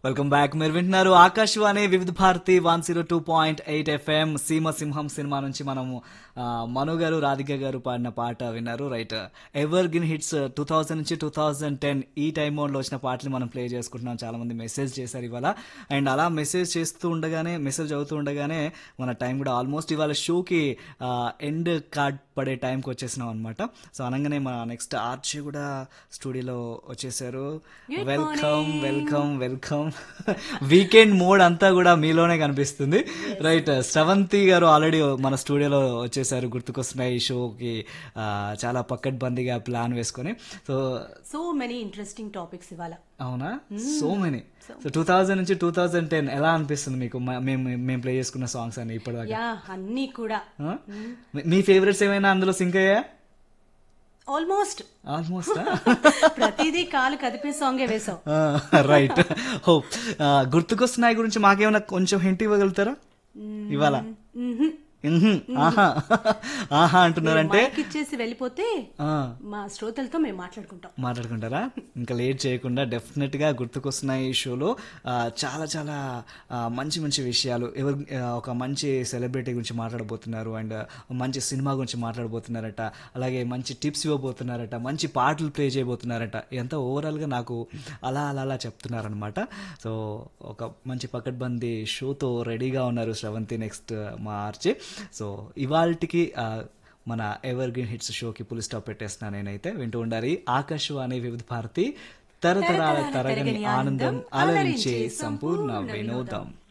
Welcome back మీరు వింటున్నారు Akashvani Vividh Bharati one zero two point eight FM Seema Simham cinema నుంచి మనము ఆ, మను గారు రాధిక గారు పాడిన పాట విన్నారు right evergreen hits two thousand నుంచి టూ థౌజండ్ టెన్ ఈ టైం లో వచ్చిన పాటలు మనం ప్లే చేసుకుంటున్నాం చాలా మంది మెసేజ్ చేశారు ఇవాళ అండ్ అలా మెసేజ్ చేస్తూ ఉండగానే మెసేజ్ అవుతూ ఉండగానే మన టైం కూడా ఆల్మోస్ట్ ఇవాళ షోకి ఎండ్ కార్డ్ పడే టైంకి వచ్చేసినాం అనమాట సో అనగానే మన నెక్స్ట్ ఆర్చి కూడా స్టూడియోలో వచ్చేసారు welcome welcome welcome weekend mode అంతా కూడా మీలోనే కనిపిస్తుంది రైట్ శ్రవంతి గారు ఆల్రెడీ మన స్టూడియోలో వచ్చేసారు గుర్తుకొస్తున్నాయి ఈ షోకి ఆ, చాలా పక్కడ్బందీగా ప్లాన్ వేసుకొని so so many interesting topics ఇవాళ అవునా so many so two thousand నుంచి టూ థౌజండ్ టెన్ ఎలా అనిపిస్తుంది మీకు మ- మేము మేము ప్లే చేసుకున్న సాంగ్స్ అని ఇప్పటిదాకా యా అన్నీ కూడా ఆ? మీ- మీ ఫేవరెట్స్ ఏమైనా అందులో సింక్ అయ్యా ఆల్మోస్ట్ ఆల్మోస్ట్ ప్రతిదీ కాలు కదిపే సాంగే వేసావు రైట్ హో గుర్తుకొస్తున్నాయి గురించి మాకేమైనా కొంచెం హింట్ ఇవ్వగలుగుతారా ఇవాళ మ్హూ. ఆహా ఆహా అంటున్నారంటే మైక్ ఇచ్చేసి వెళ్ళిపోతే ఆ, మా శ్రోతలతో మేము మాట్లాడుకుంటాం మాట్లాడుకుంటారా ఇంకా లేట్ చేయకుండా డెఫినెట్ గా గుర్తుకొస్తున్నాయి ఈ షోలో ఆ, చాలా చాలా ఆ, మంచి మంచి విషయాలు ఎవరు ఆ, ఒక మంచి సెలబ్రిటీ గురించి మాట్లాడబోతున్నారు అండ్ మంచి సినిమా గురించి మాట్లాడబోతున్నారట అలాగే మంచి టిప్స్ ఇవ్వబోతున్నారట మంచి పాటలు ప్లే చేయబోతున్నారట ఇదంతా ఓవరాల్ గా నాకు అలా అలా అలా చెప్తున్నారనమాట సో ఒక మంచి పకడ్బందీ షోతో రెడీగా ఉన్నారు శ్రవంతి నెక్స్ట్ మా ఆర్చి సో ఇవాళకి మన ఎవర్ గ్రీన్ హిట్స్ షోకి పులి స్టాప్ పెట్టేస్తున్నా నేనైతే వింటూ ఉండాలి ఆకాశవాణి వివిధ భారతి తరతరాల తరగని ఆనందం అలరించే సంపూర్ణ వినోదం